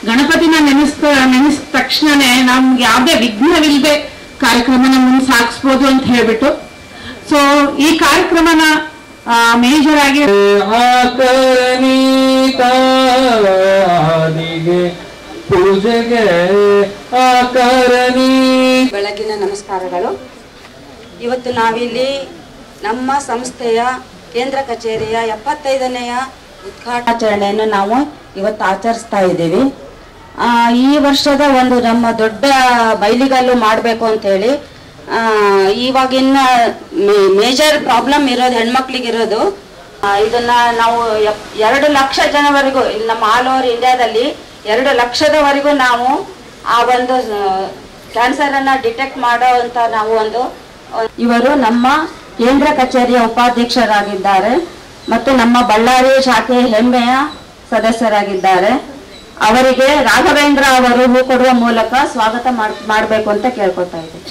ಗಣಪತಿನ ನೆನೆಸ್ತ ನೆನೆಸಿದ ತಕ್ಷಣನೇ ನಮ್ಗೆ ಯಾವುದೇ ವಿಘ್ನವಿಲ್ಲದೆ ಕಾರ್ಯಕ್ರಮನ ಮುಂದೆ ಸಾಗಿಸ್ಬೋದು ಅಂತ ಹೇಳ್ಬಿಟ್ಟು ಸೊ ಈ ಕಾರ್ಯಕ್ರಮನ ಮೇಜರ್ ಆಗಿ ಆಕರಣೀತಾದಿಗೆ ಪೂಜೆಗೆ ಆಕರಣೀ ಬೆಳಗಿನ ನಮಸ್ಕಾರಗಳು ಇವತ್ತು ನಾವಿಲ್ಲಿ ನಮ್ಮ ಸಂಸ್ಥೆಯ ಕೇಂದ್ರ ಕಚೇರಿಯ ಎಪ್ಪತ್ತೈದನೆಯ ಉದ್ಘಾಟನಾಚರಣೆಯನ್ನು ನಾವು ಇವತ್ತು ಆಚರಿಸ್ತಾ ಇದ್ದೀವಿ ಆ, ಈ ವರ್ಷದ ಒಂದು ನಮ್ಮ ದೊಡ್ಡ ಬೈಲಿಗಲ್ಲು ಮಾಡಬೇಕು ಅಂತೇಳಿ ಆ, ಇವಾಗಿನ ಮೇಜರ್ ಪ್ರಾಬ್ಲಮ್ ಇರೋದು ಹೆಣ್ಮಕ್ಳಿಗಿರೋದು ಆ, ಇದನ್ನ ನಾವು ಎಪ್- ಎರಡು ಲಕ್ಷ ಜನವರೆಗೂ ಇಲ್ಲಿ ನಮ್ಮ ಆಲ್ ಓವರ್ ಇಂಡಿಯಾದಲ್ಲಿ ಎರಡು ಲಕ್ಷದವರೆಗೂ ನಾವು ಆ ಒಂದು ಕ್ಯಾನ್ಸರ್ ಅನ್ನ ಡಿಟೆಕ್ಟ್ ಮಾಡೋ ಅಂತ ನಾವು ಒಂದು ಇವರು ನಮ್ಮ ಕೇಂದ್ರ ಕಚೇರಿಯ ಉಪಾಧ್ಯಕ್ಷರಾಗಿದ್ದಾರೆ ಮತ್ತು ನಮ್ಮ ಬಳ್ಳಾರಿ ಶಾಖೆಯ ಹೆಮ್ಮೆಯ ಸದಸ್ಯರಾಗಿದ್ದಾರೆ ಅವರಿಗೆ ರಾಘವೇಂದ್ರ ಅವರು ಹೂ ಕೊಡುವ ಮೂಲಕ ಸ್ವಾಗತ ಮಾಡ್- ಮಾಡಬೇಕು ಅಂತ ಕೇಳ್ಕೊತಾ ಇದ್ದೀನಿ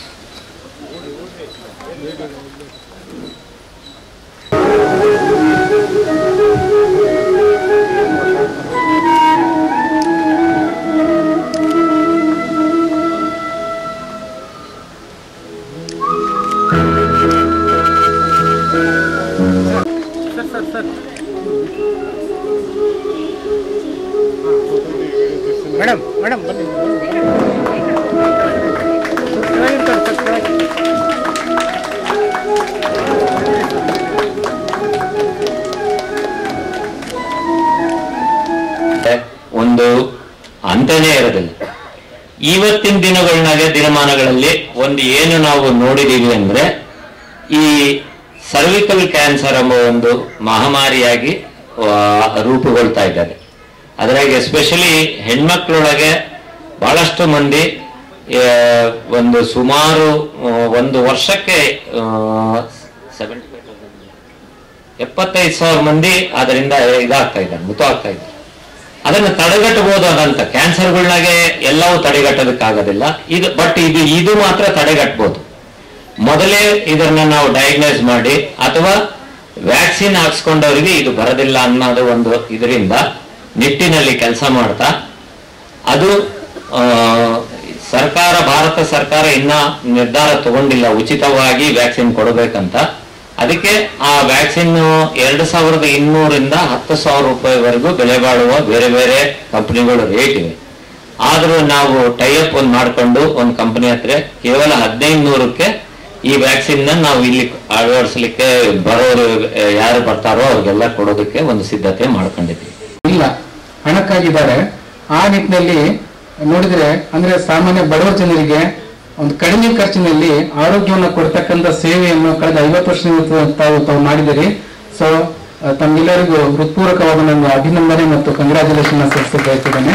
ಮೇಡಮ್ ಮೇಡಮ್ ಬನ್ನಿ ಒಂದು ಅಂತಾನೆ ಇರೋದಿಲ್ಲ ಇವತ್ತಿನ ದಿನಗಳಾಗೆ ದಿನಮಾನಗಳಲ್ಲಿ ಒಂದು ಏನು ನಾವು ನೋಡಿದೀವಿ ಅಂದ್ರೆ ಈ ಸರ್ವಿಕಲ್ ಕ್ಯಾನ್ಸರ್ ಎಂಬ ಒಂದು ಮಹಾಮಾರಿಯಾಗಿ ಆ, ರೂಪುಗೊಳ್ತಾ ಇದ್ದಾರೆ ಅದ್ರಾಗ ಎಸ್ಪೆಷಲಿ ಹೆಣ್ಮಕ್ಳೊಳಗೆ ಬಹಳಷ್ಟು ಮಂದಿ ಆ, ಒಂದು ಸುಮಾರು ಆ, ಒಂದು ವರ್ಷಕ್ಕೆ ಸೆವೆಂಟಿ ಎಪ್ಪತ್ತೈದು ಸಾವಿರ ಮಂದಿ ಅದರಿಂದ ಇದಾಗ್ತಾ ಇದ್ದಾರೆ ಮೃತ ಆಗ್ತಾ ಇದ್ದಾರೆ ಅದನ್ನು ತಡೆಗಟ್ಟಬಹುದಾದಂತ ಕ್ಯಾನ್ಸರ್ಗಳಾಗೆ ಎಲ್ಲವೂ ತಡೆಗಟ್ಟೋದಕ್ಕಾಗೋದಿಲ್ಲ ಇದು ಬಟ್ ಇದು ಇದು ಮಾತ್ರ ತಡೆಗಟ್ಟಬಹುದು ಮೊದಲೇ ಇದನ್ನ ನಾವು ಡಯಾಗ್ನೈಸ್ ಮಾಡಿ ಅಥವಾ ವ್ಯಾಕ್ಸಿನ್ ಹಾಕ್ಸ್ಕೊಂಡವರಿಗೆ ಇದು ಬರೋದಿಲ್ಲ ಅನ್ನೋದು ಒಂದು ಇದರಿಂದ ನಿಟ್ಟಿನಲ್ಲಿ ಕೆಲಸ ಮಾಡ್ತಾ ಅದು ಆ, ಸರ್ಕಾರ ಭಾರತ ಸರ್ಕಾರ ಇನ್ನ ನಿರ್ಧಾರ ತಗೊಂಡಿಲ್ಲ ಉಚಿತವಾಗಿ ವ್ಯಾಕ್ಸಿನ್ ಕೊಡಬೇಕಂತ ಅದಕ್ಕೆ ಆ ವ್ಯಾಕ್ಸಿನ್ ಎರಡು ಸಾವಿರದ ಇನ್ನೂರಿಂದ ಹತ್ತು ಸಾವಿರ ರೂಪಾಯಿವರೆಗೂ ಬೆಲೆ ಬಾಳುವ ಬೇರೆ ಬೇರೆ ಕಂಪನಿಗಳು ರೇಟ್ ಇವೆ ಆದ್ರೂ ನಾವು ಟೈಅಪ್ ಒಂದು ಮಾಡ್ಕೊಂಡು ಒಂದು ಕಂಪನಿ ಹತ್ರ ಕೇವಲ ಹದಿನೈದು ನೂರಕ್ಕೆ ಈ ವ್ಯಾಕ್ಸಿನ್ ನಾವು ಇಲ್ಲಿ ಅಳವಡಿಸ್ಲಿಕ್ಕೆ ಬರೋರು ಆ, ಯಾರು ಬರ್ತಾರೋ ಅವ್ರಿಗೆಲ್ಲ ಕೊಡೋದಕ್ಕೆ ಒಂದು ಸಿದ್ಧತೆ ಮಾಡ್ಕೊಂಡಿದ್ದೀವಿ ಇಲ್ಲ ಹಣಕ್ಕಾಗಿದ್ದಾರೆ ಆ ನಿಟ್ಟಿನಲ್ಲಿ ನೋಡಿದ್ರೆ ಅಂದ್ರೆ ಸಾಮಾನ್ಯ ಬಡವ ಜನರಿಗೆ ಒಂದು ಕಡಿಮೆ ಖರ್ಚಿನಲ್ಲಿ ಆರೋಗ್ಯವನ್ನು ಕೊಡ್ತಕ್ಕಂಥ ಸೇವೆಯನ್ನು ಕಳೆದ ಐವತ್ತು ವರ್ಷದಿಂದ ತಾವು ತಾವು ಮಾಡಿದಿರಿ ಸೊ ತಮ್ಗೆಲ್ಲರಿಗೂ ಹೃತ್ಪೂರ್ವಕವಾದ ನನ್ನ ಅಭಿನಂದನೆ ಮತ್ತು ಕಂಗ್ರ್ಯಾಚುಲೇಷನ್ ಸಲ್ಲಿಸ ಬಯಸಿದ್ದೇನೆ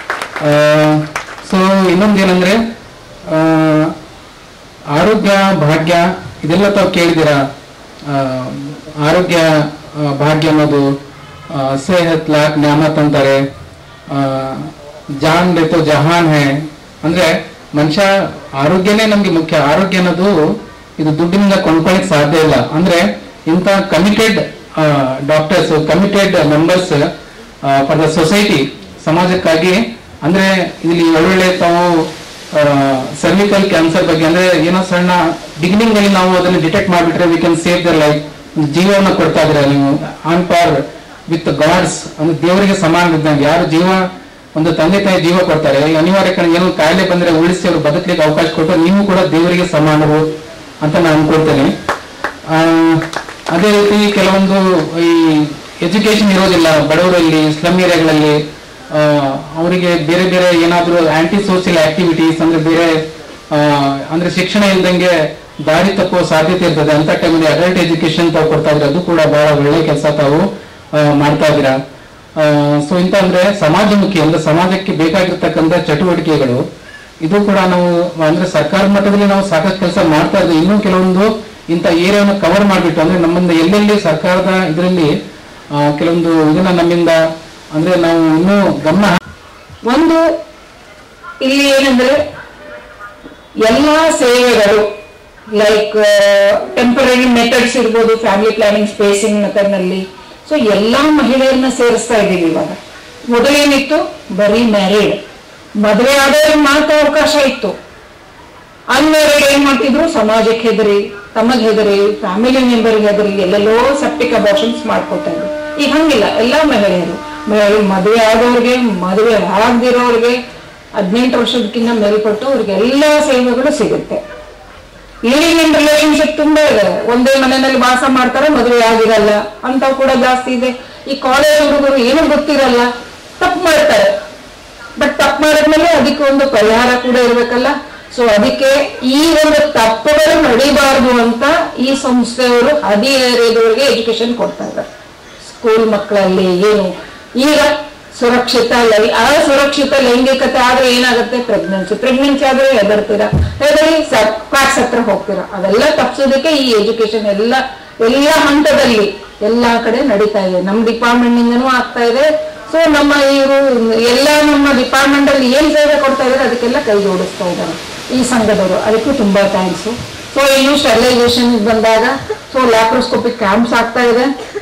ಸೊ ಇನ್ನೊಂದೇನಂದ್ರೆ ಆ, ಆರೋಗ್ಯ ಭಾಗ್ಯ ಇದೆಲ್ಲ ತಾವು ಕೇಳಿದಿರಾ ಆ, ಆರೋಗ್ಯ ಆ, ಭಾಗ್ಯ ಅನ್ನೋದು ಆ, ಸೇಹತ್ ಲಾಕ್ ನ್ಯಾಮತ್ ಅಂತಾರೆ ಆ, ಜಾನ್ ಬೇತೋ ಜಹಾನ್ ಹೇ ಅಂದ್ರೆ ಮನುಷ್ಯ ಆರೋಗ್ಯನೇ ನಮ್ಗೆ ಮುಖ್ಯ ಆರೋಗ್ಯ ಅನ್ನೋದು ಇದು ದುಡ್ಡಿನಿಂದ ಕೊಂಡ್ಕೊಳ್ಳಿಕ್ ಸಾಧ್ಯ ಇಲ್ಲ ಅಂದ್ರೆ ಇಂಥ committed doctors committed members for the society ಸಮಾಜಕ್ಕಾಗಿ ಅಂದ್ರೆ ಇಲ್ಲಿ ಒಳ್ಳೊಳ್ಳೆ ತಾವು ಸರ್ವಿಕಲ್ ಕ್ಯಾನ್ಸರ್ ಬಗ್ಗೆ ಅಂದ್ರೆ ಏನೋ ಸಣ್ಣ ಬಿಗಿನಿಂಗ್ ಅಲ್ಲಿ ನಾವು ಅದನ್ನು ಡಿಟೆಕ್ಟ್ ಮಾಡಿಬಿಟ್ರೆ we can save their life ಜೀವವನ್ನು ಕೊಡ್ತಾ ಇದ್ರೆ ನೀವು ಆನ್ ಪಾರ್ ವಿತ್ ಗಾಡ್ಸ್ ಅಂದ್ರೆ ದೇವರಿಗೆ ಸಮಾನ ಇದ್ದಂಗೆ ಯಾರು ಜೀವ ಒಂದು ತಂದೆ ತಾಯಿ ಜೀವ ಕೊಡ್ತಾರೆ ಈ ಅನಿವಾರ್ಯ ಕಾರಣ ಏನೋ ಕಾಯಿಲೆ ಬಂದ್ರೆ ಉಳಿಸಿ ಅವರು ಬದುಕಲಿಕ್ಕೆ ಅವಕಾಶ ಕೊಟ್ಟು ನೀವು ಕೂಡ ದೇವರಿಗೆ ಸಮಾನರು ಅಂತ ನಾನು ಅನ್ಕೊಳ್ತೇನೆ ಆ, ಅದೇ ರೀತಿ ಕೆಲವೊಂದು ಈ ಎಜುಕೇಶನ್ ಇರೋದಿಲ್ಲ ಬಡವರಲ್ಲಿ ಸ್ಲಮ್ ಏರಿಯಾಗಳಲ್ಲಿ ಆ, ಅವರಿಗೆ ಬೇರೆ ಬೇರೆ ಏನಾದರೂ ಆಂಟಿ ಸೋಷಿಯಲ್ ಆಕ್ಟಿವಿಟೀಸ್ ಅಂದ್ರೆ ಬೇರೆ ಆ, ಅಂದ್ರೆ ಶಿಕ್ಷಣ ಇಲ್ದಂಗೆ ದಾರಿ ತಪ್ಪುವ ಸಾಧ್ಯತೆ ಇರ್ತದೆ ಅಂತ ಟೈಮಲ್ಲಿ ಅಡಲ್ಟ್ ಎಜುಕೇಶನ್ ತಾವು ಕೊಡ್ತಾ ಇದ್ರೆ ಅದು ಕೂಡ ಬಹಳ ಒಳ್ಳೆ ಕೆಲಸ ತಾವು ಆ, ಮಾಡ್ತಾ ಇದ್ದೀರಾ ಸೊ ಇಂತ ಅಂದ್ರೆ ಸಮಾಜಮುಖಿ ಅಂದ್ರೆ ಸಮಾಜಕ್ಕೆ ಬೇಕಾಗಿರ್ತಕ್ಕಂಥ ಚಟುವಟಿಕೆಗಳು ಇದು ಕೂಡ ನಾವು ಅಂದ್ರೆ ಸರ್ಕಾರ ಮಟ್ಟದಲ್ಲಿ ನಾವು ಸಾಕಷ್ಟು ಕೆಲಸ ಮಾಡ್ತಾ ಇದ್ದೀವಿ ಇನ್ನೂ ಕೆಲವೊಂದು ಇಂಥ ಏರಿಯಾವನ್ನು ಕವರ್ ಮಾಡಿಬಿಟ್ಟು ಅಂದ್ರೆ ನಮ್ಮಿಂದ ಎಲ್ಲೆಲ್ಲಿ ಸರ್ಕಾರದ ಇದರಲ್ಲಿ ಆ, ಕೆಲವೊಂದು ಇದನ್ನ ನಮ್ಮಿಂದ ಅಂದ್ರೆ ನಾವು ಇನ್ನೂ ಗಮನ ಒಂದು ಇಲ್ಲಿ ಏನಂದ್ರೆ ಎಲ್ಲಾ ಸೇವೆಗಳು ಲೈಕ್ ಟೆಂಪರರಿ ಮೆಥಡ್ಸ್ ಇರ್ಬೋದು ಫ್ಯಾಮಿಲಿ ಪ್ಲಾನಿಂಗ್ ಸ್ಪೇಸಿಂಗ್ ಮೆಥಡ್ ನಲ್ಲಿ ಸೊ ಎಲ್ಲಾ ಮಹಿಳೆಯರನ್ನ ಸೇರಿಸ್ತಾ ಇದ್ದೀವಿ ಇವಾಗ ಮೊದಲೇನಿತ್ತು ಬರೀ ಮ್ಯಾರಿಡ್ ಮದುವೆ ಆದವ್ರಿಗೆ ಮಾತ್ರ ಅವಕಾಶ ಇತ್ತು ಅನ್ಮ್ಯಾರಿಡ್ ಏನ್ ಮಾಡ್ತಿದ್ರು ಸಮಾಜಕ್ಕೆ ಹೆದರಿ ತಮಗೆ ಹೆದರಿ ಫ್ಯಾಮಿಲಿ ಮೆಂಬರ್ಗೆ ಹೆದರಿ ಎಲ್ಲೆಲ್ಲೋ ಸೆಪ್ಟಿಕ್ ಅಬಾರ್ಷನ್ಸ್ ಮಾಡ್ಕೊತಾ ಇದ್ರು ಈಗ ಹಂಗಿಲ್ಲ ಎಲ್ಲಾ ಮಹಿಳೆಯರು ಮಹಿಳೆ ಮದುವೆ ಆದವ್ರಿಗೆ ಮದುವೆ ಆಗದಿರೋರಿಗೆ ಹದಿನೆಂಟು ವರ್ಷದಕ್ಕಿಂತ ಮೇಲ್ಪಟ್ಟು ಅವ್ರಿಗೆ ಎಲ್ಲಾ ಸೇವೆಗಳು ಸಿಗುತ್ತೆ ಲಿವಿಂಗ್ ಇನ್ ರಿಲೇಶನ್ಶಿಪ್ ತುಂಬಾ ಇದೆ ಒಂದೇ ಮನೆಯಲ್ಲಿ ವಾಸ ಮಾಡ್ತಾರೆ ಮದುವೆ ಆಗಿರಲ್ಲ ಅಂತವ್ ಕೂಡ ಜಾಸ್ತಿ ಇದೆ ಈ ಕಾಲೇಜ್ ಹುಡುಗರು ಏನು ಗೊತ್ತಿರಲ್ಲ ತಪ್ಪು ಮಾಡ್ತಾರೆ ಬಟ್ ತಪ್ಪು ಮಾಡಿದ್ಮೇಲೆ ಅದಕ್ಕೆ ಒಂದು ಪರಿಹಾರ ಕೂಡ ಇರ್ಬೇಕಲ್ಲ ಸೊ ಅದಕ್ಕೆ ಈ ಒಂದು ತಪ್ಪುಗಳು ನಡಿಬಾರ್ದು ಅಂತ ಈ ಸಂಸ್ಥೆಯವರು ಹದಿಹರೆಯದವರಿಗೆ ಎಜುಕೇಶನ್ ಕೊಡ್ತಾ ಇದ್ದಾರೆ ಸ್ಕೂಲ್ ಮಕ್ಕಳಲ್ಲಿ ಏನು ಈಗ ಸುರಕ್ಷಿತ ಲೈ ಅಸುರಕ್ಷಿತ ಲೈಂಗಿಕತೆ ಆದ್ರೆ ಏನಾಗುತ್ತೆ ಪ್ರೆಗ್ನೆನ್ಸಿ ಪ್ರೆಗ್ನೆನ್ಸಿ ಆದ್ರೆ ಹೆದರ್ತೀರಾ ಹೆದರಿ ಕ್ಲಾಸ್ ಹತ್ರ ಹೋಗ್ತೀರಾ ಅವೆಲ್ಲ ತಪ್ಪಿಸೋದಕ್ಕೆ ಈ ಎಜುಕೇಶನ್ ಎಲ್ಲ ಎಲ್ಲ ಹಂತದಲ್ಲಿ ಎಲ್ಲಾ ಕಡೆ ನಡೀತಾ ಇದೆ ನಮ್ಮ ಡಿಪಾರ್ಟ್ಮೆಂಟ್ ನಿಂದನೂ ಆಗ್ತಾ ಇದೆ ಸೊ ನಮ್ಮ ಇವರು ಎಲ್ಲ ನಮ್ಮ ಡಿಪಾರ್ಟ್ಮೆಂಟ್ ಅಲ್ಲಿ ಏನ್ ಸೇವೆ ಕೊಡ್ತಾ ಇದ್ದಾರೆ ಅದಕ್ಕೆಲ್ಲ ಕೈ ಜೋಡಿಸ್ತಾ ಇದ್ದಾರೆ ಈ ಸಂಘದವರು ಅದಕ್ಕೂ ತುಂಬಾ ಥ್ಯಾಂಕ್ಸು ಸೊ ಇನ್ನು ಸ್ಟೆರಿಲೈಸೇಷನ್ ಬಂದಾಗ ಸೊ ಲ್ಯಾಪ್ರೋಸ್ಕೋಪಿಕ್ ಕ್ಯಾಂಪ್ಸ್ ಆಗ್ತಾ ಇದೆ